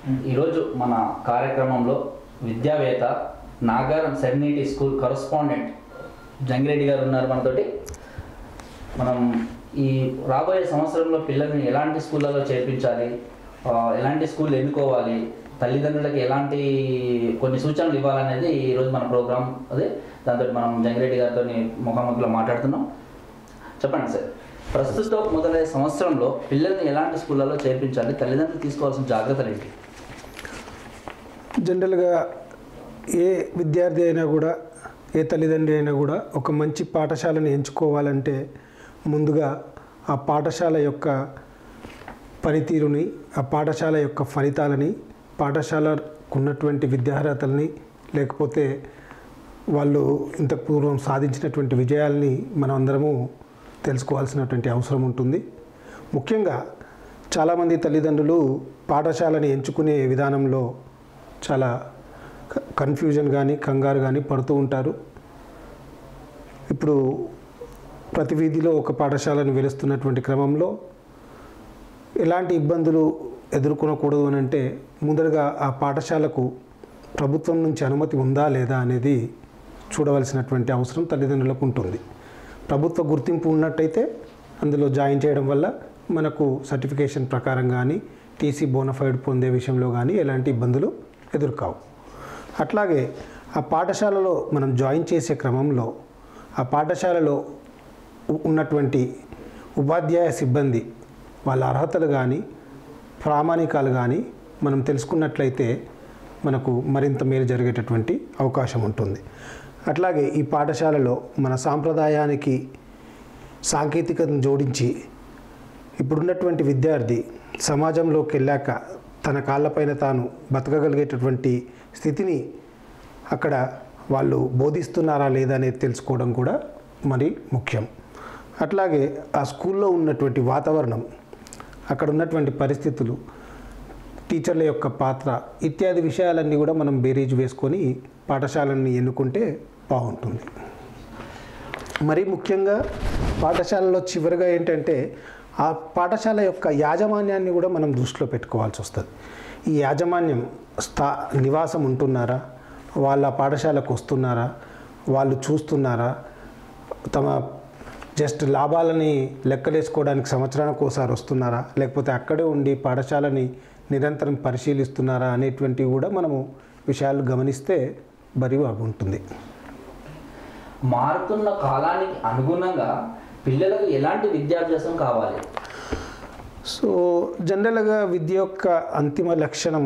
ఈరోజు మన కార్యక్రమంలో విద్యావేత్త Nagaram Serenity School correspondent Jangireddy గారు ఉన్నారు మనతోటి మనం ఈ రాబోయే సంవత్సరంలో పిల్లల్ని ఎలాంటి స్కూళ్ళలో చేర్పించాలి ఆ, ఎలాంటి స్కూల్ ఎన్నుకోవాలి తల్లిదండ్రులకి ఎలాంటి కొన్ని సూచనలు ఇవ్వాలనేది ఈరోజు మన ప్రోగ్రామ్ అదే దాంతో మనం జంగిరెడ్డి గారితో ముఖాముఖిలో మాట్లాడుతున్నాం చెప్పండి సార్ ప్రస్తుతం మొదలయ్యే సంవత్సరంలో పిల్లల్ని ఎలాంటి స్కూళ్ళలో చేర్పించాలి తల్లిదండ్రులు తీసుకోవాల్సిన జాగ్రత్తలు ఏంటి జనరల్గా ఏ విద్యార్థి అయినా కూడా ఏ తల్లిదండ్రి అయినా కూడా ఒక మంచి పాఠశాలను ఎంచుకోవాలంటే ముందుగా ఆ పాఠశాల యొక్క పనితీరుని ఆ పాఠశాల యొక్క ఫలితాలని పాఠశాలకు ఉన్నటువంటి విద్యార్హతల్ని లేకపోతే వాళ్ళు ఇంతకు పూర్వం సాధించినటువంటి విజయాల్ని మనం అందరము తెలుసుకోవాల్సినటువంటి అవసరం ఉంటుంది ముఖ్యంగా చాలామంది తల్లిదండ్రులు పాఠశాలని ఎంచుకునే విధానంలో చాలా క- కన్ఫ్యూజన్ కానీ కంగారు కానీ పడుతూ ఉంటారు ఇప్పుడు ప్రతి వీధిలో ఒక పాఠశాలను వెలుస్తున్నటువంటి క్రమంలో ఎలాంటి ఇబ్బందులు ఎదుర్కొనకూడదు అని అంటే ముందరగా ఆ పాఠశాలకు ప్రభుత్వం నుంచి అనుమతి ఉందా లేదా అనేది చూడవలసినటువంటి అవసరం తల్లిదండ్రులకు ఉంటుంది ప్రభుత్వ గుర్తింపు ఉన్నట్టయితే అందులో జాయిన్ చేయడం వల్ల మనకు సర్టిఫికేషన్ ప్రకారం కానీ టీసీ బోనఫైడ్ పొందే విషయంలో కానీ ఎలాంటి ఇబ్బందులు ఎదుర్కావు అట్లాగే ఆ పాఠశాలలో మనం జాయిన్ చేసే క్రమంలో ఆ పాఠశాలలో ఉ- ఉన్నటువంటి ఉపాధ్యాయ సిబ్బంది వాళ్ళ అర్హతలు కానీ ప్రామాణికాలు కానీ మనం తెలుసుకున్నట్లయితే మనకు మరింత మేలు జరిగేటటువంటి అవకాశం ఉంటుంది అట్లాగే ఈ పాఠశాలలో మన సాంప్రదాయానికి సాంకేతికతను జోడించి ఇప్పుడున్నటువంటి విద్యార్థి సమాజంలోకి వెళ్ళాక తన కాళ్ళపైన తాను బతకగలిగేటటువంటి స్థితిని అక్కడ వాళ్ళు బోధిస్తున్నారా లేదా అనేది తెలుసుకోవడం కూడా మరి ముఖ్యం అట్లాగే ఆ స్కూల్లో ఉన్నటువంటి వాతావరణం అక్కడ ఉన్నటువంటి పరిస్థితులు టీచర్ల యొక్క పాత్ర ఇత్యాది విషయాలన్నీ కూడా మనం బేరీజ్ వేసుకొని పాఠశాలని ఎన్నుకుంటే బాగుంటుంది మరి ముఖ్యంగా పాఠశాలలో చివరిగా ఏంటంటే ఆ పాఠశాల యొక్క యాజమాన్యాన్ని కూడా మనం దృష్టిలో పెట్టుకోవాల్సి వస్తుంది ఈ యాజమాన్యం స్థా నివాసం ఉంటున్నారా వాళ్ళ పాఠశాలకు వస్తున్నారా వాళ్ళు చూస్తున్నారా తమ జస్ట్ లాభాలని లెక్కలేసుకోవడానికి సంవత్సరానికి ఒకసారి వస్తున్నారా లేకపోతే అక్కడే ఉండి పాఠశాలని నిరంతరం పరిశీలిస్తున్నారా అనేటువంటివి కూడా మనము విషయాలు గమనిస్తే బరి బాగుంటుంది మారుతున్న కాలానికి అనుగుణంగా పిల్లలకు ఎలాంటి విద్యాభ్యాసం కావాలి సో జనరల్గా విద్య యొక్క అంతిమ లక్షణం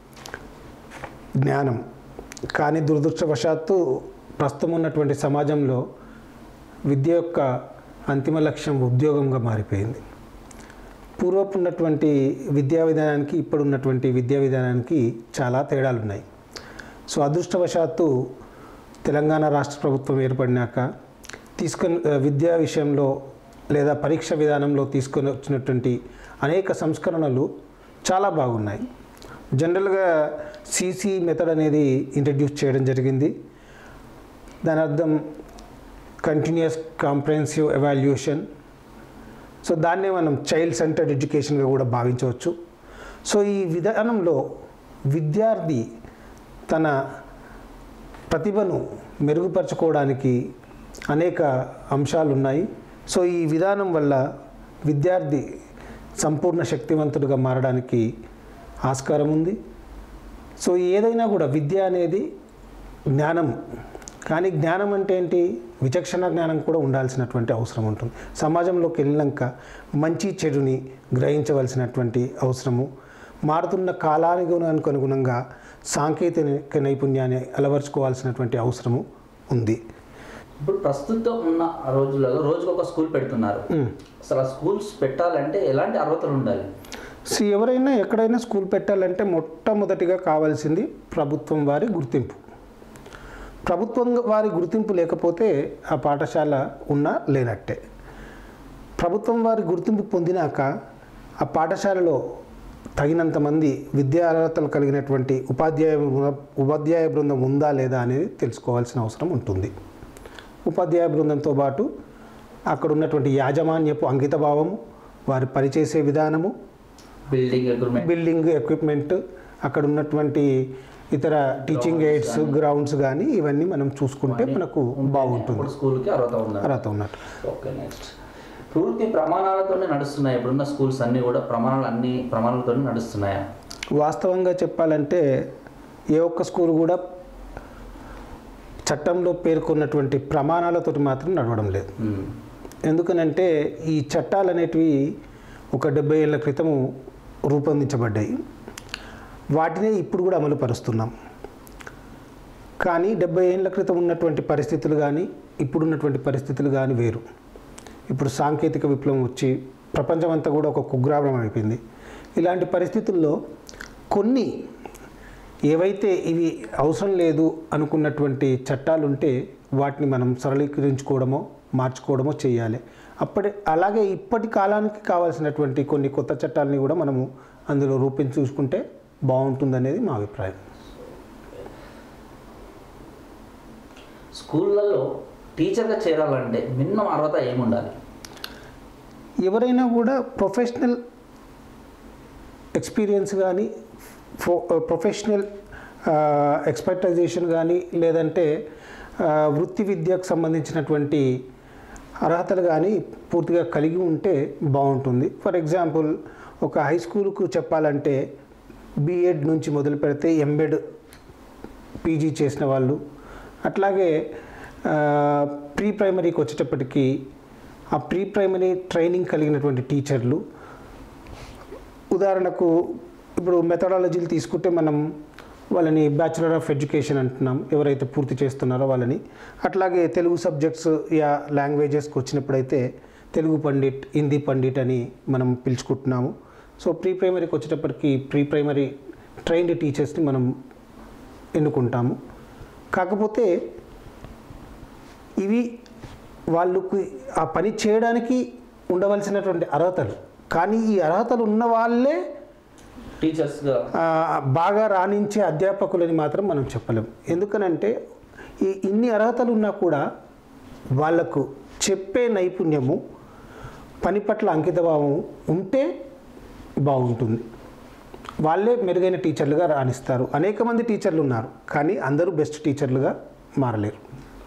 జ్ఞానం కానీ దురదృష్టవశాత్తు ప్రస్తుతం ఉన్నటువంటి సమాజంలో విద్య యొక్క అంతిమ లక్ష్యం ఉద్యోగంగా మారిపోయింది పూర్వపు ఉన్నటువంటి విద్యా విధానానికి ఇప్పుడు ఉన్నటువంటి విద్యా విధానానికి చాలా తేడాలు ఉన్నాయి సో అదృష్టవశాత్తు తెలంగాణ రాష్ట్ర ప్రభుత్వం ఏర్పడినాక తీసుకొని విద్యా విషయంలో లేదా పరీక్ష విధానంలో తీసుకొని వచ్చినటువంటి అనేక సంస్కరణలు చాలా బాగున్నాయి జనరల్గా సీసీ మెథడ్ అనేది ఇంట్రడ్యూస్ చేయడం జరిగింది దాని అర్థం కంటిన్యూస్ కాంప్రహెన్సివ్ ఎవాల్యుయేషన్ సో దాన్నే మనం చైల్డ్ సెంటర్డ్ ఎడ్యుకేషన్గా కూడా భావించవచ్చు సో ఈ విధానంలో విద్యార్థి తన ప్రతిభను మెరుగుపరచుకోవడానికి అనేక అంశాలు ఉన్నాయి సో ఈ విధానం వల్ల విద్యార్థి సంపూర్ణ శక్తివంతుడిగా మారడానికి ఆస్కారం ఉంది సో ఏదైనా కూడా విద్య అనేది జ్ఞానం కానీ జ్ఞానం అంటే ఏంటి విచక్షణ జ్ఞానం కూడా ఉండాల్సినటువంటి అవసరం ఉంటుంది సమాజంలోకి వెళ్ళినాక మంచి చెడుని గ్రహించవలసినటువంటి అవసరము మారుతున్న కాలానికి అనుగుణంగా సాంకేతిక నైపుణ్యాన్ని అలవర్చుకోవాల్సినటువంటి అవసరము ఉంది ఇప్పుడు ప్రస్తుతం ఉన్న రోజులలో రోజుకు ఒక స్కూల్ పెడుతున్నారు అసలు ఆ స్కూల్స్ పెట్టాలంటే ఎలాంటి అర్హతలు ఉండాలి సో ఎవరైనా ఎక్కడైనా స్కూల్ పెట్టాలంటే మొట్టమొదటిగా కావాల్సింది ప్రభుత్వం వారి గుర్తింపు ప్రభుత్వం వారి గుర్తింపు లేకపోతే ఆ పాఠశాల ఉన్నా లేనట్టే ప్రభుత్వం వారి గుర్తింపు పొందినాక ఆ పాఠశాలలో తగినంత మంది విద్యా అర్హతలు కలిగినటువంటి ఉపాధ్యాయ బృందం- ఉపాధ్యాయ బృందం ఉందా లేదా అనేది తెలుసుకోవాల్సిన అవసరం ఉంటుంది ఉపాధ్యాయ బృందంతో పాటు అక్కడ ఉన్నటువంటి యాజమాన్యపు అంకితభావము వారి పనిచేసే విధానము బిల్డింగ్ ఎక్విప్మెంట్ బిల్డింగ్ ఎక్విప్మెంట్ అక్కడ ఉన్నటువంటి ఇతర టీచింగ్ ఎయిడ్స్ గ్రౌండ్స్ కానీ ఇవన్నీ మనం చూసుకుంటే మనకు బాగుంటుంది ఇప్పుడు స్కూల్కి అర్హత ఉందా అర్హత ఉన్నట్టు ఓకే నెక్స్ట్ పూర్తి ప్రమాణాలతోనే నడుస్తున్నాయి ఇప్పుడున్న స్కూల్స్ అన్నీ కూడా ప్రమాణాలు అన్ని ప్రమాణాలతోనే నడుస్తున్నాయా వాస్తవంగా చెప్పాలంటే ఏ ఒక్క స్కూల్ కూడా చట్టంలో పేర్కొన్నటువంటి ప్రమాణాలతోటి మాత్రం నడవడం లేదు మ్మ్. ఎందుకనంటే ఈ చట్టాలు అనేటివి ఒక డెబ్బై ఏళ్ళ క్రితము రూపొందించబడ్డాయి వాటినే ఇప్పుడు కూడా అమలు పరుస్తున్నాం కానీ డెబ్బై ఏళ్ళ క్రితం ఉన్నటువంటి పరిస్థితులు కానీ ఇప్పుడున్నటువంటి పరిస్థితులు కానీ వేరు ఇప్పుడు సాంకేతిక విప్లవం వచ్చి ప్రపంచమంతా కూడా ఒక కుగ్రామం అయిపోయింది ఇలాంటి పరిస్థితుల్లో కొన్ని ఏవైతే ఇవి అవసరం లేదు అనుకున్నటువంటి చట్టాలు ఉంటే వాటిని మనం సరళీకరించుకోవడమో మార్చుకోవడమో చేయాలి అప్పటి అలాగే ఇప్పటి కాలానికి కావాల్సినటువంటి కొన్ని కొత్త చట్టాలని కూడా మనము అందులో రూపించి చూసుకుంటే బాగుంటుందనేది మా అభిప్రాయం స్కూళ్ళల్లో టీచర్గా చేరాలంటే మినిమం అర్హత ఏముండాలి ఎవరైనా కూడా ప్రొఫెషనల్ ఎక్స్పీరియన్స్ కానీ ప్రొఫెషనల్ ఎక్స్పర్టైజేషన్ కానీ లేదంటే ఆ, వృత్తి విద్యకు సంబంధించినటువంటి అర్హతలు కానీ పూర్తిగా కలిగి ఉంటే బాగుంటుంది ఫర్ ఎగ్జాంపుల్ ఒక హై స్కూల్కు చెప్పాలంటే బీఎడ్ నుంచి మొదలు పెడితే ఎంబెడ్ పీజీ చేసిన వాళ్ళు అట్లాగే ఆ, ప్రీ ప్రైమరీకి వచ్చేటప్పటికి ఆ ప్రీ ప్రైమరీ ట్రైనింగ్ కలిగినటువంటి టీచర్లు ఉదాహరణకు ఇప్పుడు మెథడాలజీలు తీసుకుంటే మనం వాళ్ళని బ్యాచులర్ ఆఫ్ ఎడ్యుకేషన్ అంటున్నాం ఎవరైతే పూర్తి చేస్తున్నారో వాళ్ళని అట్లాగే తెలుగు సబ్జెక్ట్స్ యా లాంగ్వేజెస్కి వచ్చినప్పుడైతే తెలుగు పండిట్ హిందీ పండిట్ అని మనం పిలుచుకుంటున్నాము సో ప్రీ ప్రైమరీకి వచ్చేటప్పటికి ప్రీ ప్రైమరీ ట్రైన్డ్ టీచర్స్ని మనం ఎన్నుకుంటాము కాకపోతే ఇవి వాళ్ళకి ఆ పని చేయడానికి ఉండవలసినటువంటి అర్హతలు కానీ ఈ అర్హతలు ఉన్న వాళ్ళే టీచర్స్గా ఆ, బాగా రాణించే అధ్యాపకులని మాత్రం మనం చెప్పలేం ఎందుకనంటే ఈ ఇన్ని అర్హతలు ఉన్నా కూడా వాళ్లకు చెప్పే నైపుణ్యము పని పట్ల అంకితభావం ఉంటే బాగుంటుంది వాళ్ళే మెరుగైన టీచర్లుగా రాణిస్తారు అనేక మంది టీచర్లు ఉన్నారు కానీ అందరూ బెస్ట్ టీచర్లుగా మారలేరు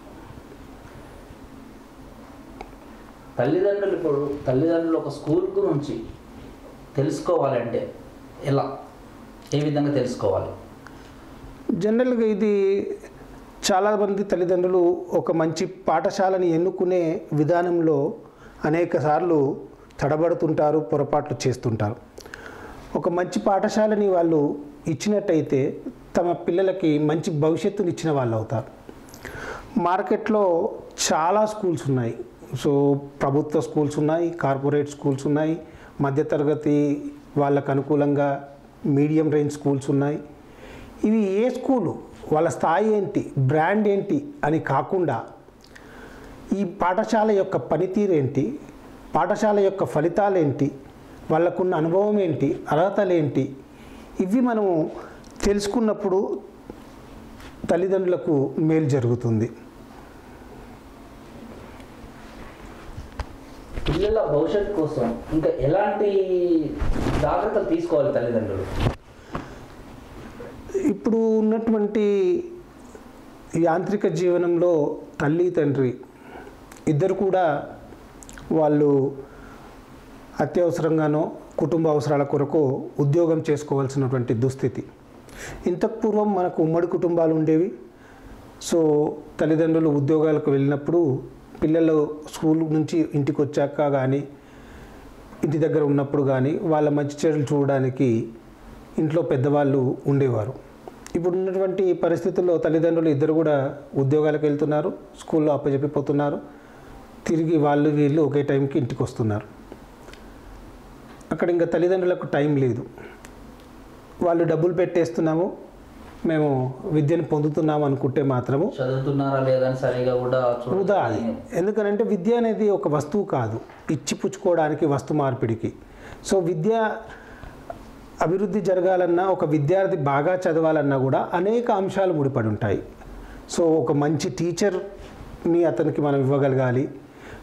తల్లిదండ్రులు ఇప్పుడు తల్లిదండ్రులు ఒక స్కూల్ గురించి తెలుసుకోవాలంటే ఎలా ఏ విధంగా తెలుసుకోవాలి జనరల్గా ఇది చాలామంది తల్లిదండ్రులు ఒక మంచి పాఠశాలని ఎన్నుకునే విధానంలో అనేక సార్లు తడబడుతుంటారు పొరపాట్లు చేస్తుంటారు ఒక మంచి పాఠశాలని వాళ్ళు ఇచ్చినట్టయితే తమ పిల్లలకి మంచి భవిష్యత్తుని ఇచ్చిన వాళ్ళు అవుతారు మార్కెట్లో చాలా స్కూల్స్ ఉన్నాయి సో ప్రభుత్వ స్కూల్స్ ఉన్నాయి కార్పొరేట్ స్కూల్స్ ఉన్నాయి మధ్యతరగతి వాళ్ళకు అనుకూలంగా మీడియం రేంజ్ స్కూల్స్ ఉన్నాయి ఇవి ఏ స్కూలు వాళ్ళ స్థాయి ఏంటి బ్రాండ్ ఏంటి అని కాకుండా ఈ పాఠశాల యొక్క పనితీరు ఏంటి పాఠశాల యొక్క ఫలితాలు ఏంటి వాళ్ళకున్న అనుభవం ఏంటి అర్హతలు ఏంటి ఇవి మనము తెలుసుకున్నప్పుడు తల్లిదండ్రులకు మేలు జరుగుతుంది పిల్లల భవిష్యత్తు కోసం ఇంకా ఎలాంటి జాగ్రత్తలు తీసుకోవాలి తల్లిదండ్రులు ఇప్పుడు ఉన్నటువంటి యాంత్రిక జీవనంలో తల్లి తండ్రి ఇద్దరు కూడా వాళ్ళు అత్యవసరంగానో కుటుంబ అవసరాల కొరకు ఉద్యోగం చేసుకోవాల్సినటువంటి దుస్థితి ఇంతకు పూర్వం మనకు ఉమ్మడి కుటుంబాలు ఉండేవి సో తల్లిదండ్రులు ఉద్యోగాలకు వెళ్ళినప్పుడు పిల్లలు స్కూల్ నుంచి ఇంటికి వచ్చాక కానీ ఇంటి దగ్గర ఉన్నప్పుడు కానీ వాళ్ళ మంచి చెడులు చూడడానికి ఇంట్లో పెద్దవాళ్ళు ఉండేవారు ఇప్పుడు ఉన్నటువంటి పరిస్థితుల్లో తల్లిదండ్రులు ఇద్దరు కూడా ఉద్యోగాలకు వెళ్తున్నారు స్కూల్లో అప్పచెప్పిపోతున్నారు తిరిగి వాళ్ళు వీళ్ళు ఒకే టైంకి ఇంటికి వస్తున్నారు అక్కడ ఇంకా తల్లిదండ్రులకు టైం లేదు వాళ్ళు డబ్బులు పెట్టేస్తున్నాము మేము విద్యను పొందుతున్నాము అనుకుంటే మాత్రము చదువుతున్నారా లేదా అని సరిగా కూడా వృధా అది చూడాలి ఎందుకనంటే విద్య అనేది ఒక వస్తువు కాదు ఇచ్చి పుచ్చుకోవడానికి వస్తు మార్పిడికి సో విద్య అభివృద్ధి జరగాలన్నా ఒక విద్యార్థి బాగా చదవాలన్నా కూడా అనేక అంశాలు ముడిపడి ఉంటాయి సో ఒక మంచి టీచర్ని అతనికి మనం ఇవ్వగలగాలి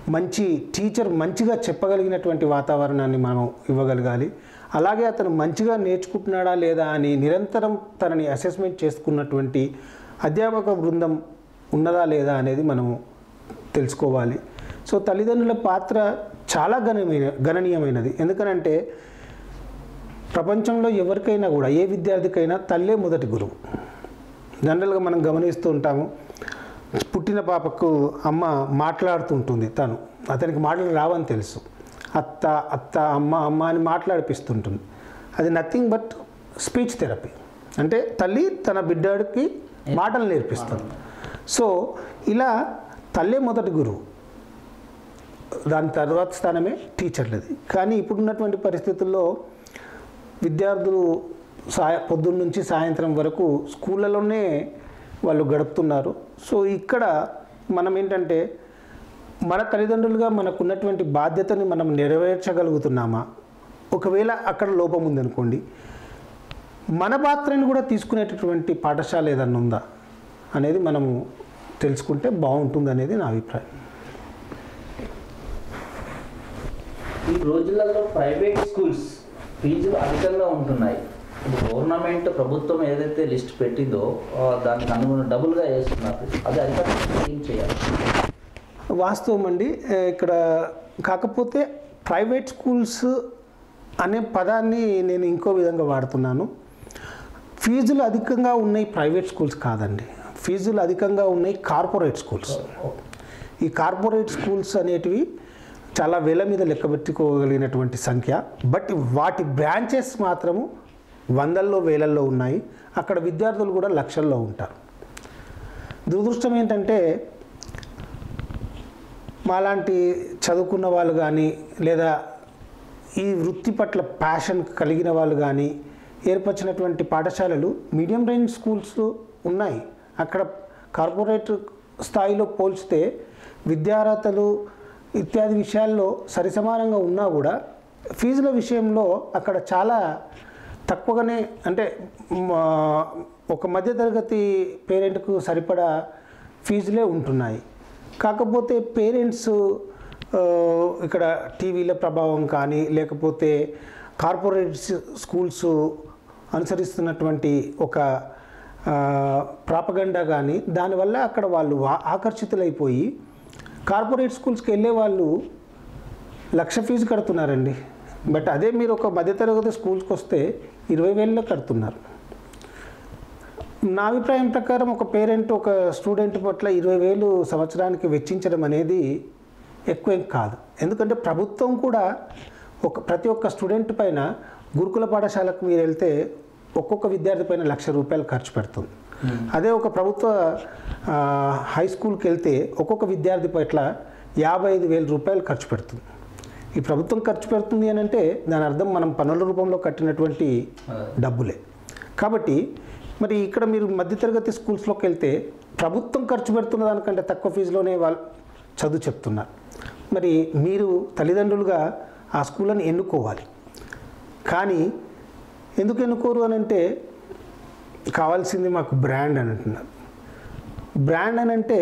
మంచి టీచర్ మంచిగా చెప్పగలిగినటువంటి వాతావరణాన్ని మనం ఇవ్వగలగాలి అలాగే అతను మంచిగా నేర్చుకుంటున్నాడా లేదా అని నిరంతరం తనని అసెస్మెంట్ చేసుకున్నటువంటి అధ్యాపక బృందం ఉన్నదా లేదా అనేది మనము తెలుసుకోవాలి సో తల్లిదండ్రుల పాత్ర చాలా గణనీయ గణనీయమైనది ఎందుకనంటే ప్రపంచంలో ఎవరికైనా కూడా ఏ విద్యార్థికైనా తల్లే మొదటి గురువు జనరల్గా మనం గమనిస్తూ ఉంటాము పుట్టిన పాపకు అమ్మ మాట్లాడుతూ ఉంటుంది తను అతనికి మాటలు రావని తెలుసు అత్త అత్త అమ్మ అమ్మ అని మాట్లాడిపిస్తుంటుంది అది నథింగ్ బట్ స్పీచ్ థెరపీ అంటే తల్లి తన బిడ్డడికి మాటలు నేర్పిస్తుంది సో ఇలా తల్లే మొదటి గురువు దాని తర్వాత స్థానమే టీచర్లది కానీ ఇప్పుడున్నటువంటి పరిస్థితుల్లో విద్యార్థులు సాయ పొద్దున్న నుంచి సాయంత్రం వరకు స్కూళ్ళలోనే వాళ్ళు గడుపుతున్నారు సో ఇక్కడ మనం ఏంటంటే మన తల్లిదండ్రులుగా మనకున్నటువంటి బాధ్యతని మనం నెరవేర్చగలుగుతున్నామా ఒకవేళ అక్కడ లోపం ఉందనుకోండి మన పాత్రని కూడా తీసుకునేటటువంటి పాఠశాల ఏదన్నా ఉందా అనేది మనము తెలుసుకుంటే బాగుంటుంది అనేది నా అభిప్రాయం ఈ రోజులలో ప్రైవేట్ స్కూల్స్ ఫీజులు అధికంగా ఉంటున్నాయి ఇప్పుడు గవర్నమెంట్ ప్రభుత్వం ఏదైతే లిస్ట్ పెట్టిందో ఆ, దానికి అనుగుణ డబుల్గా వేస్తున్నారు అది అధికంగా ఏం చేయాలి వాస్తవం అండి ఏ, ఇక్కడ కాకపోతే ప్రైవేట్ స్కూల్స్ అనే పదాన్ని నేను ఇంకో విధంగా వాడుతున్నాను ఫీజులు అధికంగా ఉన్నాయి ప్రైవేట్ స్కూల్స్ కాదండి ఫీజులు అధికంగా ఉన్నాయి కార్పొరేట్ స్కూల్స్ ఈ కార్పొరేట్ స్కూల్స్ అనేటివి చాలా వేల మీద లెక్క పెట్టుకోగలిగినటువంటి సంఖ్య బట్ వాటి బ్రాంచెస్ మాత్రము వందల్లో వేలల్లో ఉన్నాయి అక్కడ విద్యార్థులు కూడా లక్షల్లో ఉంటారు దురదృష్టం ఏంటంటే మాలాంటి చదువుకున్న వాళ్ళు కానీ లేదా ఈ వృత్తి పట్ల ప్యాషన్ కలిగిన వాళ్ళు కానీ ఏర్పరిచినటువంటి పాఠశాలలు మీడియం రేంజ్ స్కూల్స్ ఉన్నాయి అక్కడ కార్పొరేట్ స్థాయిలో పోల్చితే విద్యార్హతలు ఇత్యాది విషయాల్లో సరిసమానంగా ఉన్నా కూడా ఫీజుల విషయంలో అక్కడ చాలా తక్కువగానే అంటే మ, ఒక మధ్యతరగతి పేరెంట్కు సరిపడా ఫీజులే ఉంటున్నాయి కాకపోతే పేరెంట్స్ ఆ, ఇక్కడ టీవీల ప్రభావం కానీ లేకపోతే కార్పొరేట్ స్కూల్స్ అనుసరిస్తున్నటువంటి ఒక ప్రాపగండా కానీ దానివల్ల అక్కడ వాళ్ళు ఆ- ఆకర్షితులైపోయి కార్పొరేట్ స్కూల్స్కి వెళ్ళే వాళ్ళు లక్ష ఫీజు కడుతున్నారండి బట్ అదే మీరు ఒక మధ్యతరగతి స్కూల్స్కి వస్తే ఇరవై వేలలో కడుతున్నారు నా అభిప్రాయం ప్రకారం ఒక పేరెంట్ ఒక స్టూడెంట్ పట్ల ఇరవై వేలు సంవత్సరానికి వెచ్చించడం అనేది ఎక్కువ ఏం కాదు ఎందుకంటే ప్రభుత్వం కూడా ఒక ప్రతి ఒక్క స్టూడెంట్ పైన గురుకుల పాఠశాలకు మీరు వెళ్తే ఒక్కొక్క విద్యార్థి పైన లక్ష రూపాయలు ఖర్చు పెడుతుంది అదే ఒక ప్రభుత్వ ఆ, హై స్కూల్కి వెళ్తే ఒక్కొక్క విద్యార్థి పట్ల యాభై ఐదు వేల రూపాయలు ఖర్చు పెడుతుంది ఈ ప్రభుత్వం ఖర్చు పెడుతుంది అని అంటే దాని అర్థం మనం పన్నుల రూపంలో కట్టినటువంటి డబ్బులే కాబట్టి మరి ఇక్కడ మీరు మధ్యతరగతి స్కూల్స్లోకి వెళ్తే ప్రభుత్వం ఖర్చు పెడుతున్న దానికంటే తక్కువ ఫీజులోనే వాళ్ళు చదువు చెప్తున్నారు మరి మీరు తల్లిదండ్రులుగా ఆ స్కూళ్ళని ఎన్నుకోవాలి కానీ ఎందుకు ఎన్నుకోరు అని అంటే కావాల్సింది మాకు బ్రాండ్ అని అంటున్నారు బ్రాండ్ అని అంటే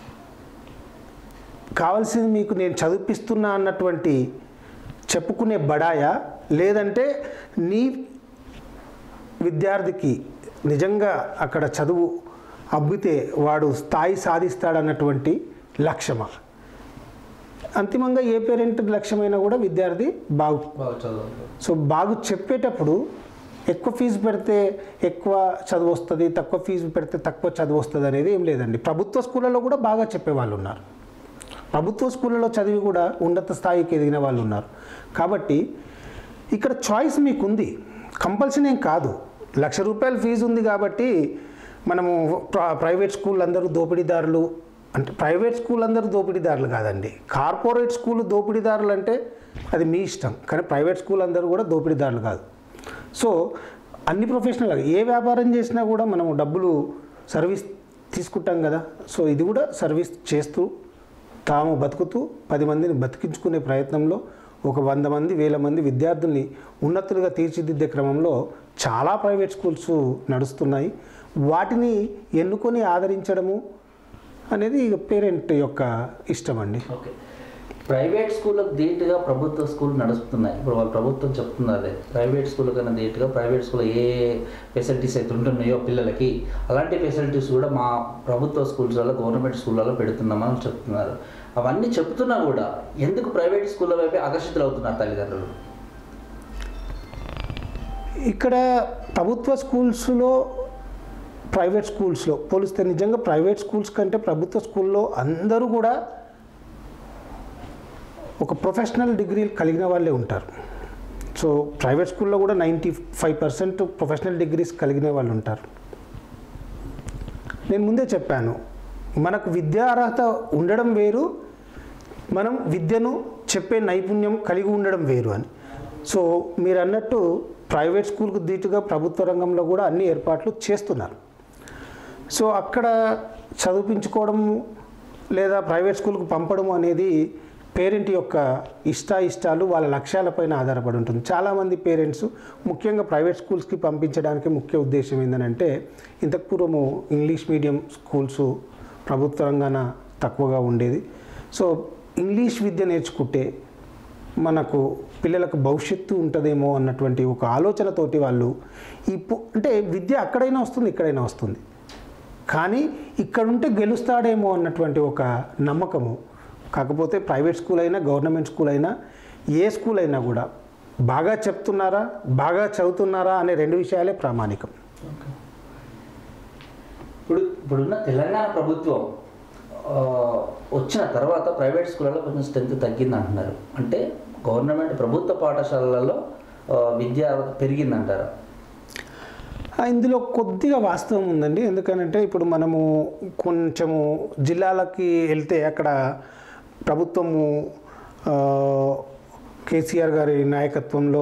కావాల్సింది మీకు నేను చదివిపిస్తున్నా అన్నటువంటి చెప్పుకునే బడాయా లేదంటే నీ విద్యార్థికి నిజంగా అక్కడ చదువు అబ్బితే వాడు స్థాయి సాధిస్తాడన్నటువంటి లక్ష్యమా అంతిమంగా ఏ పేరెంట్ లక్ష్యమైనా కూడా విద్యార్థి బాగు బాగా చదువు సో బాగు చెప్పేటప్పుడు ఎక్కువ ఫీజు పెడితే ఎక్కువ చదువు వస్తుంది తక్కువ ఫీజు పెడితే తక్కువ చదువు వస్తుంది అనేది ఏం లేదండి ప్రభుత్వ స్కూళ్ళలో కూడా బాగా చెప్పే వాళ్ళు ఉన్నారు ప్రభుత్వ స్కూళ్ళలో చదివి కూడా ఉన్నత స్థాయికి ఎదిగిన వాళ్ళు ఉన్నారు కాబట్టి ఇక్కడ చాయిస్ మీకు ఉంది కంపల్సరీ ఏం కాదు లక్ష రూపాయల ఫీజు ఉంది కాబట్టి మనము ప్ర- ప్రైవేట్ స్కూల్ అందరూ దోపిడీదారులు అంటే ప్రైవేట్ స్కూల్ అందరూ దోపిడీదారులు కాదండి కార్పొరేట్ స్కూల్ దోపిడీదారులు అంటే అది మీ ఇష్టం కానీ ప్రైవేట్ స్కూల్ అందరూ కూడా దోపిడీదారులు కాదు సో అన్ని ప్రొఫెషనల్ ఏ వ్యాపారం చేసినా కూడా మనము డబ్బులు సర్వీస్ తీసుకుంటాం కదా సో ఇది కూడా సర్వీస్ చేస్తూ తాము బతుకుతూ పది మందిని బతికించుకునే ప్రయత్నంలో ఒక వంద మంది వేల మంది విద్యార్థుల్ని ఉన్నతులుగా తీర్చిదిద్దే క్రమంలో చాలా ప్రైవేట్ స్కూల్స్ నడుస్తున్నాయి వాటిని ఎన్నుకొని ఆదరించడము అనేది పేరెంట్ యొక్క ఇష్టం అండి ఓకే ప్రైవేట్ స్కూళ్ళకు ధీటుగా ప్రభుత్వ స్కూల్ నడుస్తున్నాయి ఇప్పుడు వాళ్ళు ప్రభుత్వం చెప్తున్నదే ప్రైవేట్ స్కూల్ కన్నా ధీటుగా ప్రైవేట్ స్కూల్ ఏ ఫెసిలిటీస్ అయితే ఉంటున్నాయో పిల్లలకి అలాంటి ఫెసిలిటీస్ కూడా మా ప్రభుత్వ స్కూల్స్లలో గవర్నమెంట్ స్కూళ్ళలో పెడుతున్నామని చెప్తున్నారు అవన్నీ చెప్తున్నా కూడా ఎందుకు ప్రైవేట్ స్కూళ్ళ వైపే ఆకర్షితులు అవుతున్నారు తల్లిదండ్రులు ఇక్కడ ప్రభుత్వ స్కూల్స్లో ప్రైవేట్ స్కూల్స్లో పోలిస్తే నిజంగా ప్రైవేట్ స్కూల్స్ కంటే ప్రభుత్వ స్కూల్లో అందరూ కూడా ఒక ప్రొఫెషనల్ డిగ్రీ కలిగిన వాళ్ళే ఉంటారు సో ప్రైవేట్ స్కూల్లో కూడా ninety five percent professional degrees కలిగిన వాళ్ళు ఉంటారు నేను ముందే చెప్పాను మనకు విద్యా అర్హత ఉండడం వేరు మనం విద్యను చెప్పే నైపుణ్యం కలిగి ఉండడం వేరు అని సో మీరు అన్నట్టు ప్రైవేట్ స్కూల్కు ధీటుగా ప్రభుత్వ రంగంలో కూడా అన్ని ఏర్పాట్లు చేస్తున్నారు సో అక్కడ చదివించుకోవడం లేదా ప్రైవేట్ స్కూల్కు పంపడం అనేది పేరెంట్ యొక్క ఇష్టాయిష్టాలు వాళ్ళ లక్ష్యాలపైన ఆధారపడి ఉంటుంది చాలామంది పేరెంట్స్ ముఖ్యంగా ప్రైవేట్ స్కూల్స్కి పంపించడానికి ముఖ్య ఉద్దేశం ఏంటంటే ఇంతకు పూర్వము ఇంగ్లీష్ మీడియం స్కూల్స్ ప్రభుత్వ రంగాన తక్కువగా ఉండేది సో ఇంగ్లీష్ విద్య నేర్చుకుంటే మనకు పిల్లలకు భవిష్యత్తు ఉంటుందేమో అన్నటువంటి ఒక ఆలోచనతోటి వాళ్ళు ఈ పు- అంటే విద్య అక్కడైనా వస్తుంది ఇక్కడైనా వస్తుంది కానీ ఇక్కడుంటే గెలుస్తాడేమో అన్నటువంటి ఒక నమ్మకము కాకపోతే ప్రైవేట్ స్కూల్ అయినా గవర్నమెంట్ స్కూల్ అయినా ఏ స్కూల్ అయినా కూడా బాగా చెప్తున్నారా బాగా చదువుతున్నారా అనే రెండు విషయాలే ప్రామాణికం ఇప్పుడు ఇప్పుడున్న తెలంగాణ ప్రభుత్వం ఆ, వచ్చిన తర్వాత ప్రైవేట్ స్కూళ్ళలో కొంచెం స్ట్రెంత్ తగ్గింది అంటున్నారు అంటే గవర్నమెంట్ ప్రభుత్వ పాఠశాలలలో ఆ, విద్య పెరిగిందంటారా ఆ, ఇందులో కొద్దిగా వాస్తవం ఉందండి ఎందుకనంటే ఇప్పుడు మనము కొంచెము జిల్లాలకి వెళ్తే అక్కడ ప్రభుత్వము ఆ, కేసీఆర్ గారి నాయకత్వంలో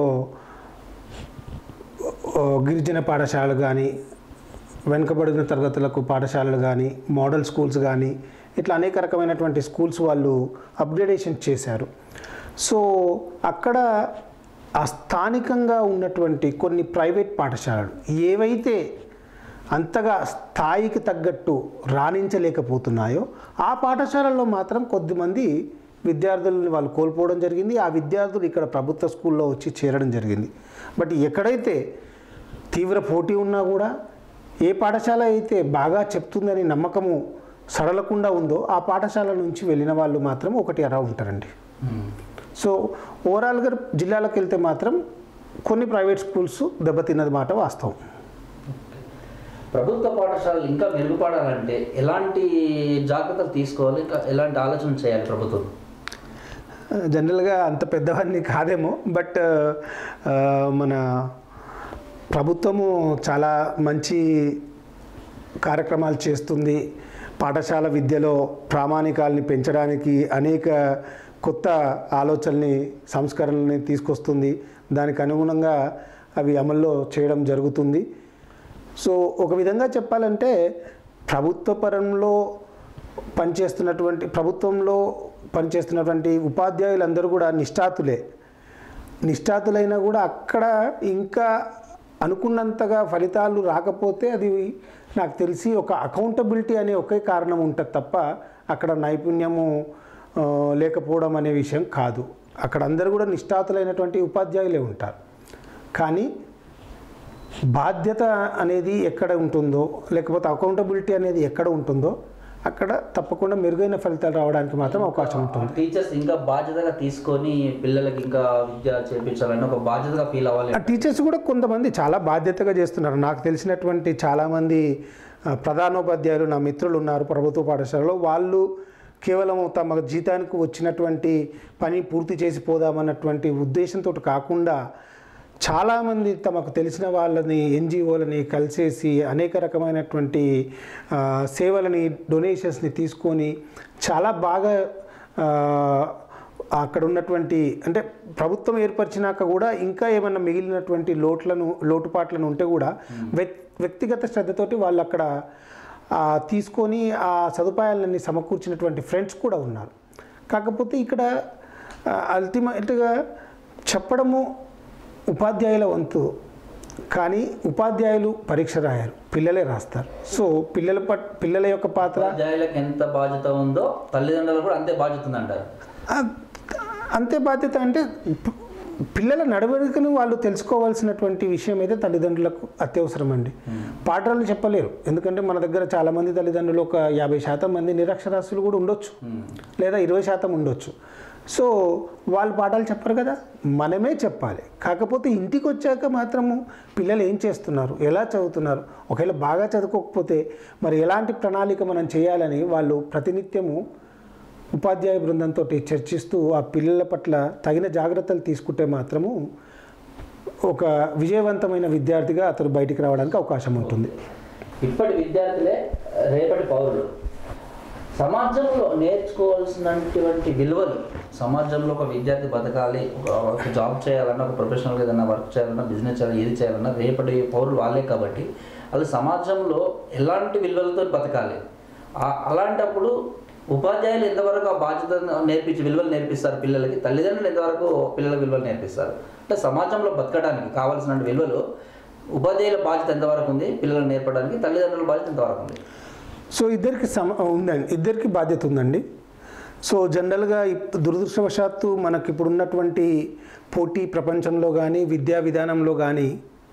ఆ, గిరిజన పాఠశాలలు కానీ వెనుకబడిన తరగతులకు పాఠశాలలు కానీ మోడల్ స్కూల్స్ కానీ ఇట్లా అనేక రకమైనటువంటి స్కూల్స్ వాళ్ళు అప్గ్రేడేషన్ చేశారు సో అక్కడ ఆ స్థానికంగా ఉన్నటువంటి కొన్ని ప్రైవేట్ పాఠశాలలు ఏవైతే అంతగా స్థాయికి తగ్గట్టు రాణించలేకపోతున్నాయో ఆ పాఠశాలల్లో మాత్రం కొద్దిమంది విద్యార్థులను వాళ్ళు కోల్పోవడం జరిగింది ఆ విద్యార్థులు ఇక్కడ ప్రభుత్వ స్కూల్లో వచ్చి చేరడం జరిగింది బట్ ఎక్కడైతే తీవ్ర పోటీ ఉన్నా కూడా ఏ పాఠశాల అయితే బాగా చెప్తుందని నమ్మకము సడలకుండా ఉందో ఆ పాఠశాల నుంచి వెళ్ళిన వాళ్ళు మాత్రం ఒకటి అరా ఉంటారండి సో ఓవరాల్గా జిల్లాలకు వెళ్తే మాత్రం కొన్ని ప్రైవేట్ స్కూల్స్ దెబ్బతిన్నది మాట వాస్తవం ప్రభుత్వ పాఠశాలలు ఇంకా మెరుగుపడాలంటే ఎలాంటి జాగ్రత్తలు తీసుకోవాలి ఇంకా ఎలాంటి ఆలోచన చేయాలి ప్రభుత్వం జనరల్గా అంత పెద్దవాడిని కాదేమో బట్ ఆ, మన ప్రభుత్వము చాలా మంచి కార్యక్రమాలు చేస్తుంది పాఠశాల విద్యలో ప్రామాణికాలని పెంచడానికి అనేక కొత్త ఆలోచనల్ని సంస్కరణల్ని తీసుకొస్తుంది దానికి అనుగుణంగా అవి అమల్లో చేయడం జరుగుతుంది సో ఒక విధంగా చెప్పాలంటే ప్రభుత్వ పరంలో పనిచేస్తున్నటువంటి ప్రభుత్వంలో పనిచేస్తున్నటువంటి ఉపాధ్యాయులందరూ కూడా నిష్ఠాతులే నిష్ఠాతులైనా కూడా అక్కడ ఇంకా అనుకున్నంతగా ఫలితాలు రాకపోతే అది నాకు తెలిసి ఒక అకౌంటబిలిటీ అనే ఒకే కారణం ఉంటుంది తప్ప అక్కడ నైపుణ్యము ఆ, లేకపోవడం అనే విషయం కాదు అక్కడ అందరూ కూడా నిష్ఠాతులైనటువంటి ఉపాధ్యాయులే ఉంటారు కానీ బాధ్యత అనేది ఎక్కడ ఉంటుందో లేకపోతే అకౌంటబిలిటీ అనేది ఎక్కడ ఉంటుందో అక్కడ తప్పకుండా మెరుగైన ఫలితాలు రావడానికి మాత్రం అవకాశం ఉంటుంది టీచర్స్ ఇంకా బాధ్యతగా తీసుకొని పిల్లలకి ఇంకా విద్య చేపించాలని ఒక బాధ్యతగా ఫీల్ అవ్వాలి ఆ టీచర్స్ కూడా కొంతమంది చాలా బాధ్యతగా చేస్తున్నారు నాకు తెలిసినటువంటి చాలామంది ఆ, ప్రధానోపాధ్యాయులు నా మిత్రులు ఉన్నారు ప్రభుత్వ పాఠశాలలో వాళ్ళు కేవలం తమ జీతానికి వచ్చినటువంటి పని పూర్తి చేసి పోదామన్నటువంటి ఉద్దేశంతో కాకుండా చాలామంది తమకు తెలిసిన వాళ్ళని ఎన్జిఓలని కలిసేసి అనేక రకమైనటువంటి ఆ, సేవలని డొనేషన్స్ని తీసుకొని చాలా బాగా ఆ, అక్కడ ఉన్నటువంటి అంటే ప్రభుత్వం ఏర్పరిచినాక కూడా ఇంకా ఏమన్నా మిగిలినటువంటి లోట్లను లోటుపాట్లను ఉంటే కూడా వ్యక్ వ్యక్తిగత శ్రద్ధతోటి వాళ్ళు అక్కడ ఆ, తీసుకొని ఆ సదుపాయాలన్నీ సమకూర్చినటువంటి ఫ్రెండ్స్ కూడా ఉన్నారు కాకపోతే ఇక్కడ అల్టిమేట్గా చెప్పడము ఉపాధ్యాయుల వంతు కానీ ఉపాధ్యాయులు పరీక్ష రాయారు పిల్లలే రాస్తారు సో పిల్లల పట్ పిల్లల యొక్క పాత్ర ఉపాధ్యాయులకు ఎంత బాధ్యత ఉందో తల్లిదండ్రులకు కూడా అంతే బాధ్యత ఉంది అంటారు ఆ, అంతే బాధ్యత అంటే ప- పిల్లల నడవడికను వాళ్ళు తెలుసుకోవాల్సినటువంటి విషయం అయితే తల్లిదండ్రులకు అత్యవసరం అండి పాఠాలు చెప్పలేరు ఎందుకంటే మన దగ్గర చాలామంది తల్లిదండ్రులు ఒక యాభై శాతం మంది నిరక్షరాస్యులు కూడా ఉండొచ్చు లేదా ఇరవై శాతం ఉండొచ్చు సో వాళ్ళు పాఠాలు చెప్పరు కదా మనమే చెప్పాలి కాకపోతే ఇంటికి వచ్చాక మాత్రము పిల్లలు ఏం చేస్తున్నారు ఎలా చదువుతున్నారు ఒకవేళ బాగా చదువుకోకపోతే మరి ఎలాంటి ప్రణాళిక మనం చేయాలని వాళ్ళు ప్రతినిత్యము ఉపాధ్యాయ బృందంతో చర్చిస్తూ ఆ పిల్లల పట్ల తగిన జాగ్రత్తలు తీసుకుంటే మాత్రము ఒక విజయవంతమైన విద్యార్థిగా అతను బయటికి రావడానికి అవకాశం ఉంటుంది ఇప్పటి విద్యార్థులే రేపటి పౌరులు సమాజంలో నేర్చుకోవాల్సినటువంటి విలువలు సమాజంలో ఒక విద్యార్థి బతకాలి ఒక ఒక జాబ్ చేయాలన్నా ఒక ప్రొఫెషనల్గా ఏదైనా వర్క్ చేయాలన్నా బిజినెస్ చేయాలి ఏది చేయాలన్నా రేపటి పౌరులు వాళ్ళే కాబట్టి వాళ్ళు సమాజంలో ఎలాంటి విలువలతో బతకాలి ఆ- అలాంటప్పుడు ఉపాధ్యాయులు ఎంతవరకు ఆ బాధ్యతను నేర్పించి విలువలు నేర్పిస్తారు పిల్లలకి తల్లిదండ్రులు ఎంతవరకు పిల్లల విలువలు నేర్పిస్తారు అంటే సమాజంలో బతకడానికి కావాల్సిన విలువలు ఉపాధ్యాయుల బాధ్యత ఎంతవరకు ఉంది పిల్లలకు నేర్పడానికి తల్లిదండ్రుల బాధ్యత ఎంతవరకు ఉంది సో ఇద్దరికి సమ ఉందండి ఇద్దరికి బాధ్యత ఉందండి సో జనరల్గా ఇప్- దురదృష్టవశాత్తు మనకి ఇప్పుడు ఉన్నటువంటి పోటీ ప్రపంచంలో కానీ విద్యా విధానంలో కానీ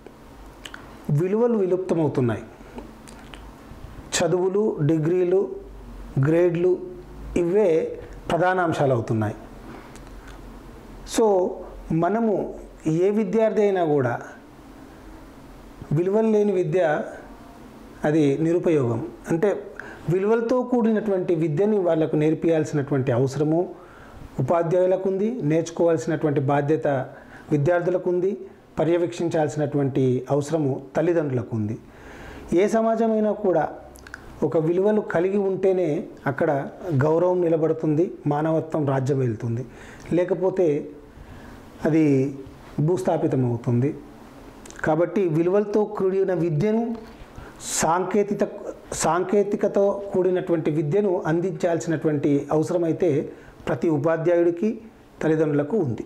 విలువలు విలుప్తమవుతున్నాయి చదువులు డిగ్రీలు గ్రేడ్లు ఇవే ప్రధాన అంశాలు అవుతున్నాయి సో మనము ఏ విద్యార్థి అయినా కూడా విలువలు లేని విద్య అది నిరుపయోగం అంటే విలువలతో కూడినటువంటి విద్యని వాళ్ళకు నేర్పియాల్సినటువంటి అవసరము ఉపాధ్యాయులకు ఉంది నేర్చుకోవాల్సినటువంటి బాధ్యత విద్యార్థులకు ఉంది పర్యవేక్షించాల్సినటువంటి అవసరము తల్లిదండ్రులకు ఉంది ఏ సమాజమైనా కూడా ఒక విలువలు కలిగి ఉంటేనే అక్కడ గౌరవం నిలబడుతుంది మానవత్వం రాజ్యం వెళ్తుంది లేకపోతే అది భూస్థాపితం అవుతుంది కాబట్టి విలువలతో కూడిన విద్యను సాంకేతిక సాంకేతికతో కూడినటువంటి విద్యను అందించాల్సినటువంటి అవసరమైతే ప్రతి ఉపాధ్యాయుడికి తల్లిదండ్రులకు ఉంది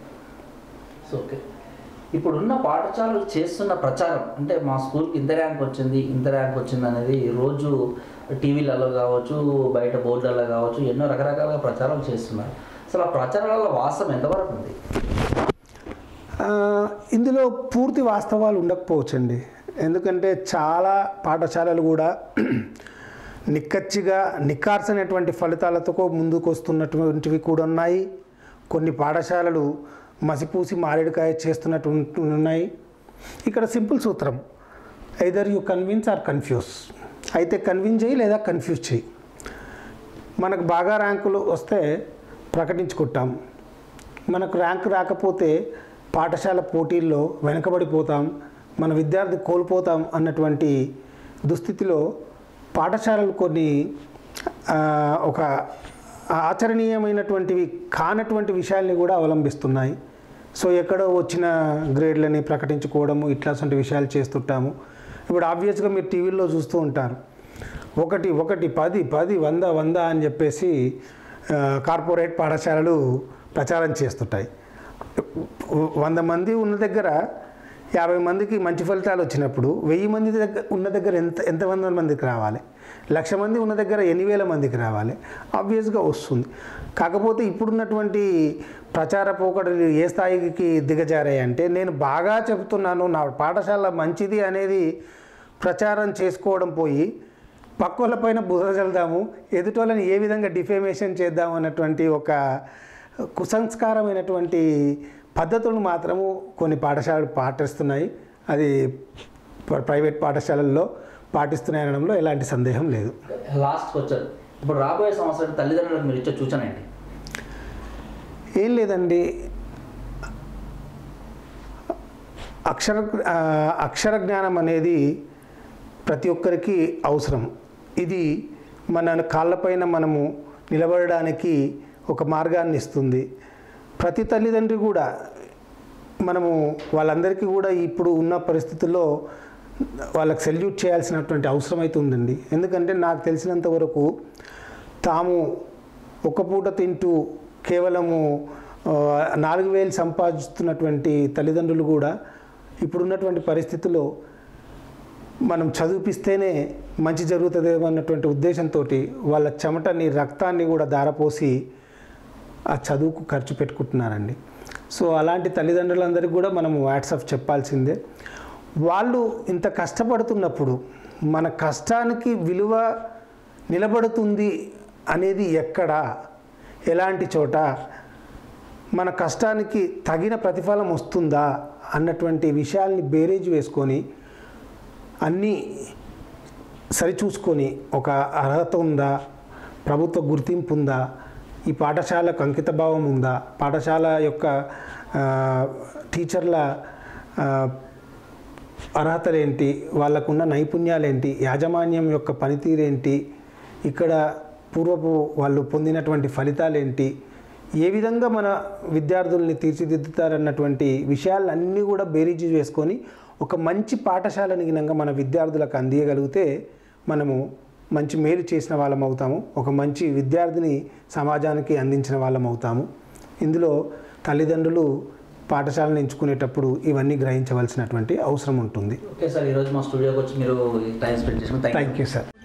సో ఓకే ఇప్పుడున్న పాఠశాలలు చేస్తున్న ప్రచారం అంటే మా స్కూల్కి ఇంత ర్యాంక్ వచ్చింది ఇంత ర్యాంక్ వచ్చింది అనేది రోజు టీవీలలో కావచ్చు బయట బోర్డులలో కావచ్చు ఎన్నో రకరకాలుగా ప్రచారం చేస్తున్నారు అసలు ఆ ప్రచారాల వాసం ఎంతవరకు ఉంది ఆ, ఇందులో పూర్తి వాస్తవాలు ఉండకపోవచ్చండి ఎందుకంటే చాలా పాఠశాలలు కూడా నిక్కచ్చిగా నిక్కార్సైనటువంటి ఫలితాలతో ముందుకు వస్తున్నటువంటివి కూడా ఉన్నాయి కొన్ని పాఠశాలలు మసిపూసి మారేడుకాయ చేస్తున్నటువంటి ఉన్నాయి ఇక్కడ సింపుల్ సూత్రం either you convince or confuse అయితే కన్విన్స్ చేయి లేదా కన్ఫ్యూజ్ చేయి మనకు బాగా ర్యాంకులు వస్తే ప్రకటించుకుంటాం మనకు ర్యాంక్ రాకపోతే పాఠశాల పోటీల్లో వెనకబడిపోతాం మన విద్యార్థి కోల్పోతాం అన్నటువంటి దుస్థితిలో పాఠశాలలు కొన్ని ఆ, ఒక ఆచరణీయమైనటువంటివి కానటువంటి విషయాల్ని కూడా అవలంబిస్తున్నాయి సో ఎక్కడో వచ్చిన గ్రేడ్లని ప్రకటించుకోవడము ఇట్లాంటి విషయాలు చేస్తుంటాము ఇప్పుడు ఆబ్వియస్గా మీరు టీవీల్లో చూస్తూ ఉంటారు ఒకటి ఒకటి పది పది వంద వంద అని చెప్పేసి ఆ, కార్పొరేట్ పాఠశాలలు ప్రచారం చేస్తుంటాయి వంద మంది ఉన్న దగ్గర యాభై మందికి మంచి ఫలితాలు వచ్చినప్పుడు వెయ్యి మంది దగ్గర ఉన్న దగ్గర ఎంత ఎంత వందల మందికి రావాలి లక్ష మంది ఉన్న దగ్గర ఎన్ని వేల మందికి రావాలి ఆబ్వియస్గా వస్తుంది కాకపోతే ఇప్పుడున్నటువంటి ప్రచార పోకడలు ఏ స్థాయికి దిగజారాయి అంటే నేను బాగా చెప్తున్నాను నా పాఠశాల మంచిది అనేది ప్రచారం చేసుకోవడం పోయి పక్కోళ్ళ పైన బురద చల్దాము ఎదుటోళ్ళని ఏ విధంగా డిఫేమేషన్ చేద్దాం అన్నటువంటి ఒక కుసంస్కారమైనటువంటి పద్ధతులను మాత్రము కొన్ని పాఠశాలలు పాటిస్తున్నాయి అది ప్ర- ప్రైవేట్ పాఠశాలల్లో పాటిస్తున్నాయి అనడంలో ఎలాంటి సందేహం లేదు లాస్ట్కి వచ్చారు ఇప్పుడు రాబోయే సంవత్సరం తల్లిదండ్రులకు మీరు ఇచ్చే సూచన ఏంటి ఏం లేదండి అక్షర ఆ, అక్షర జ్ఞానం అనేది ప్రతి ఒక్కరికి అవసరం ఇది మన కాళ్ళపైన మనము నిలబడడానికి ఒక మార్గాన్ని ఇస్తుంది ప్రతి తల్లిదండ్రి కూడా మనము వాళ్ళందరికీ కూడా ఇప్పుడు ఉన్న పరిస్థితుల్లో వాళ్ళకి సెల్యూట్ చేయాల్సినటువంటి అవసరం అయితే ఉందండి ఎందుకంటే నాకు తెలిసినంత వరకు తాము ఒక పూట తింటూ కేవలము ఆ, నాలుగు వేలు సంపాదిస్తున్నటువంటి తల్లిదండ్రులు కూడా ఇప్పుడున్నటువంటి పరిస్థితుల్లో మనం చదివిపిస్తేనే మంచి జరుగుతుందేమో అన్నటువంటి ఉద్దేశంతో వాళ్ళ చెమటని రక్తాన్ని కూడా దారపోసి ఆ చదువుకు ఖర్చు పెట్టుకుంటున్నారండి సో అలాంటి తల్లిదండ్రులందరికీ కూడా మనం వాట్సాప్ చెప్పాల్సిందే వాళ్ళు ఇంత కష్టపడుతున్నప్పుడు మన కష్టానికి విలువ నిలబడుతుంది అనేది ఎక్కడ ఎలాంటి చోట మన కష్టానికి తగిన ప్రతిఫలం వస్తుందా అన్నటువంటి విషయాల్ని బేరేజ్ వేసుకొని అన్నీ సరిచూసుకొని ఒక అర్హత ఉందా ప్రభుత్వ గుర్తింపు ఉందా ఈ పాఠశాలకు అంకితభావం ఉందా పాఠశాల యొక్క ఆ, టీచర్ల ఆ, అర్హతలేంటి వాళ్ళకున్న నైపుణ్యాలేంటి యాజమాన్యం యొక్క పనితీరేంటి ఇక్కడ పూర్వపు వాళ్ళు పొందినటువంటి ఫలితాలేంటి ఏ విధంగా మన విద్యార్థుల్ని తీర్చిదిద్దుతారన్నటువంటి విషయాలన్నీ కూడా బేరీజు వేసుకొని ఒక మంచి పాఠశాలని గినంగా మన విద్యార్థులకు అందియగలిగితే మనము మంచి మేలు చేసిన వాళ్ళం అవుతాము ఒక మంచి విద్యార్థిని సమాజానికి అందించిన వాళ్ళం అవుతాము ఇందులో తల్లిదండ్రులు పాఠశాలను ఎంచుకునేటప్పుడు ఇవన్నీ గ్రహించవలసినటువంటి అవసరం ఉంటుంది ఓకే సార్ ఈరోజు మా స్టూడియోకి వచ్చి మీరు టైం స్పెండ్ చేసిన థ్యాంక్ థ్యాంక్ యూ సార్